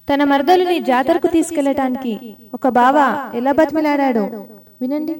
తన మరదలుని జాతరకు తీసుకెళ్లటానికి ఒక బావ ఎలా బతిమలాడాడో వినండి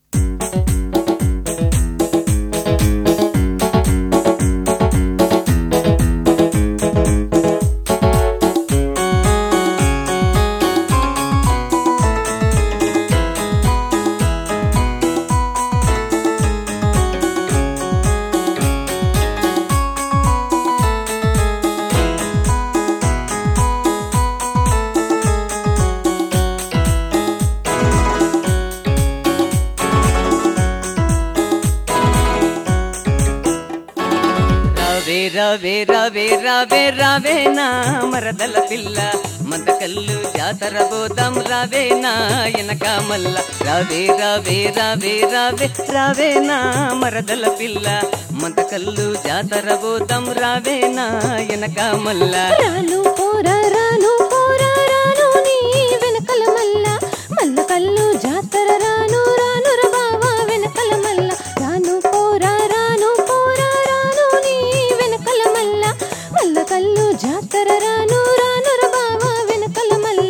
రావే రావే రావే రావే రావే నా మరదల పిల్ల మదకల్లు జాతర బోదాం రావే నా ఎనక మల్ల రావే రావే రావే రావే రావే నా మరదల పిల్ల మదకల్లు జాతర బోదాం రావే నా ఎనక మల్ల రాను పోరా రాను పోరా రాను నీ వెనకల మల్ల మల్ల కల్లు జాతర రాను రాను ర బావా వెనకల మల్ల రాను పోరా రాను పోరా రాను నీ వెనకల మల్ల మల్ల కల్లు జాతర రాను రాను ర బావా వెనకల మల్ల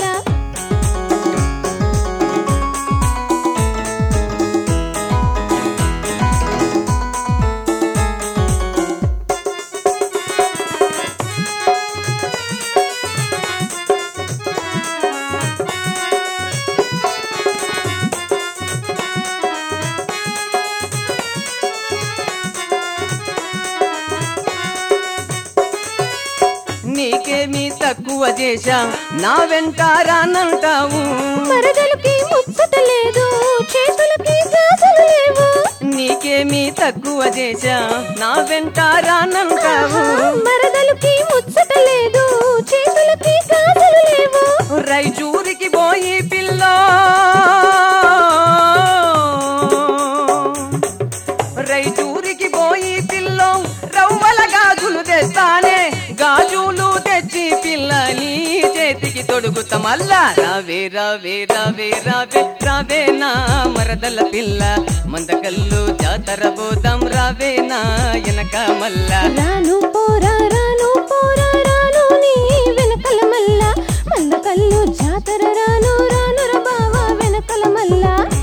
నీకేమీ తక్కువ చేశా నా వెంట రానంటావు మరదలకి ముచ్చట లేదు చేతులకి గాజులు లేవు నీకేమీ తక్కువ చేశా నా వెంట రానంటావు మరదలకి ముచ్చట లేదు చేతులకి గాజులు లేవు రైచూరికి పోయి పిల్ల రైచూరికి పోయి పిల్ల రవ్వల గాజులు తెస్తానే గాజులు తెచ్చి పిల్ల నీ చేతికి తొడుగుతా మల్లా రావే రావే రావే రావే రావే నా మరదల పిల్ల మందకల్లు జాతర పోదాం రావే నా ఎనక మల్లా రాను పోరా రాను పోరా రాను నీ వెనకల మల్ల మల్ల కల్లు జాతర రాను రాను ర బావా వెనకల మల్ల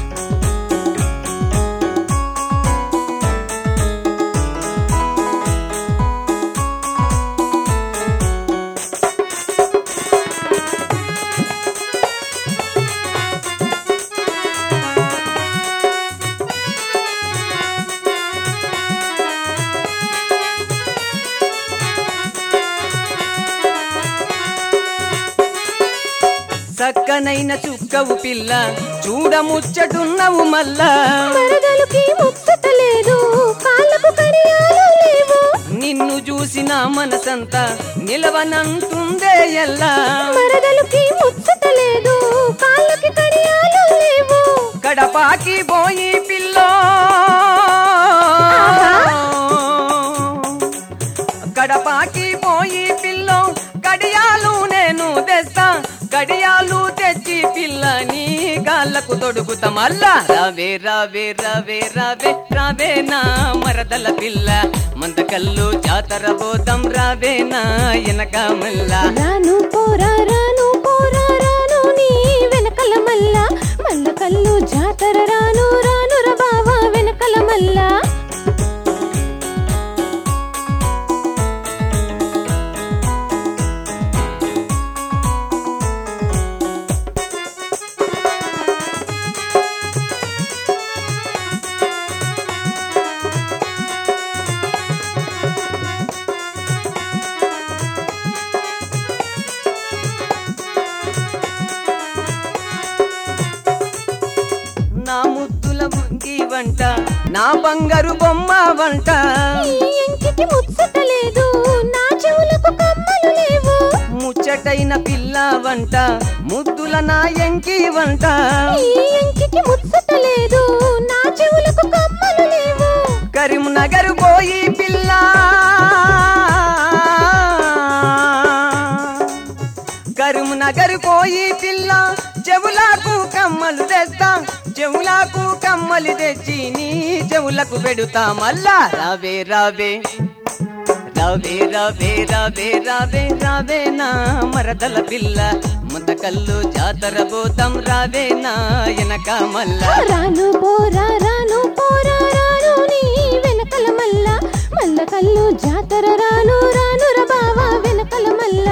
చక్కనైన చుక్కవు పిల్ల చూడముచ్చటున్నవు మల్లా మరదలకి ముచ్చట లేదు కాళ్ళకు కడియాలు లేవు నిన్ను చూసిన మనసంతా నిలవనంటుందే ఎల్లా మరదలకి ముచ్చట లేదు కాళ్ళకి కడియాలు లేవు కడపాకి పోయి పిల్ల కడపాకి పోయి పిల్ల గడియాలు నేను తెస్తా గడియాలు తెచ్చి పిల్ల నీ గాళ్ళకు తొడుగుతా మల్లా రావే రావే రావే రావే రావే నా మరదల పిల్ల మందకల్లు జాతర బోధం రావే నా ఎనక మల్లా రాను పోరా రాను పోరా రాను నీ వెనకల మల్ల మల్ల కల్లు జాతర రాను రాను ర బావా వెనకల మల్ల నా ముద్దుల ముంగి వంట నా బంగారు బొమ్మ వంట ఈ ఇంటికి ముచ్చట లేదు నా చెవులకు కమ్మలు లేవు ముచ్చటైన పిల్ల వంట ముద్దుల నా ఎంకి వంట ఈ ఇంటికి ముచ్చట లేదు నా చెవులకు కమ్మలు లేవు కరీంనగర్ పోయి పిల్ల కరీంనగర్ పోయి పిల్ల చెవులకు కమ్మలు తెస్తా చెవులకు కమ్మలు తెచ్చి నీ చెవులకు పెడుతా మల్లా రావే రావే రావే రావే రావే రావే రావే నా మరదల పిల్ల ముద్దకల్లు జాతర పోతాం రావే నా ఎనక మల్ల రాను పోరా రాను పోరా రాను నీ వెనకల మల్ల మల్ల కల్లు జాతర రాను రాను ర బావా వెనకల మల్ల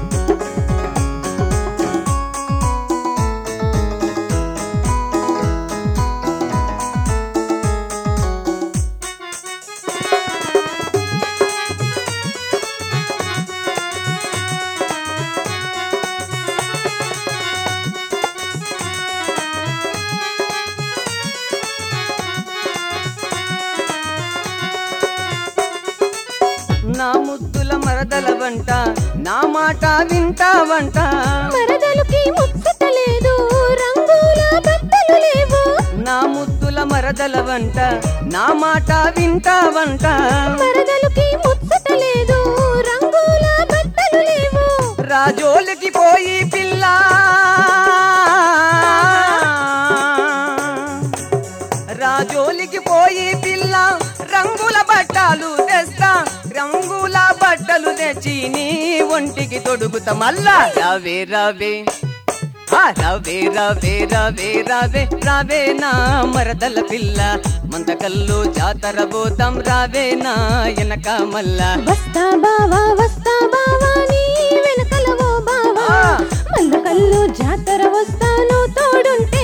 నా ముద్దుల మరదల వంట నా మాట వింటావంట మరదలుకి ముచ్చట లేదు రంగుల బట్టలు లేవు నా ముద్దుల మరదల వంట నా మాట వింటావంట మరదలుకి ముచ్చట లేదు రంగుల బట్టలు లేవు రాజోలికి పోయి పిల్ల రాజోలికి పోయి పిల్ల రంగుల బట్టలు తెస్తా రంగుల బట్టలు తెచ్చి నీ ఒంటికి తొడుగుతా మళ్ళా రావే రావే ఆ రావే రావే రావే రావే రావే నా మరదల పిల్ల మందకల్లు జాతర పోతాం రావే నా ఎనక మల్లా వస్తా బావా వస్తా బావా నీ వెనకల ఓ బావా ఆ. మల్ల కల్లు జాతర వస్తాను తోడుంటే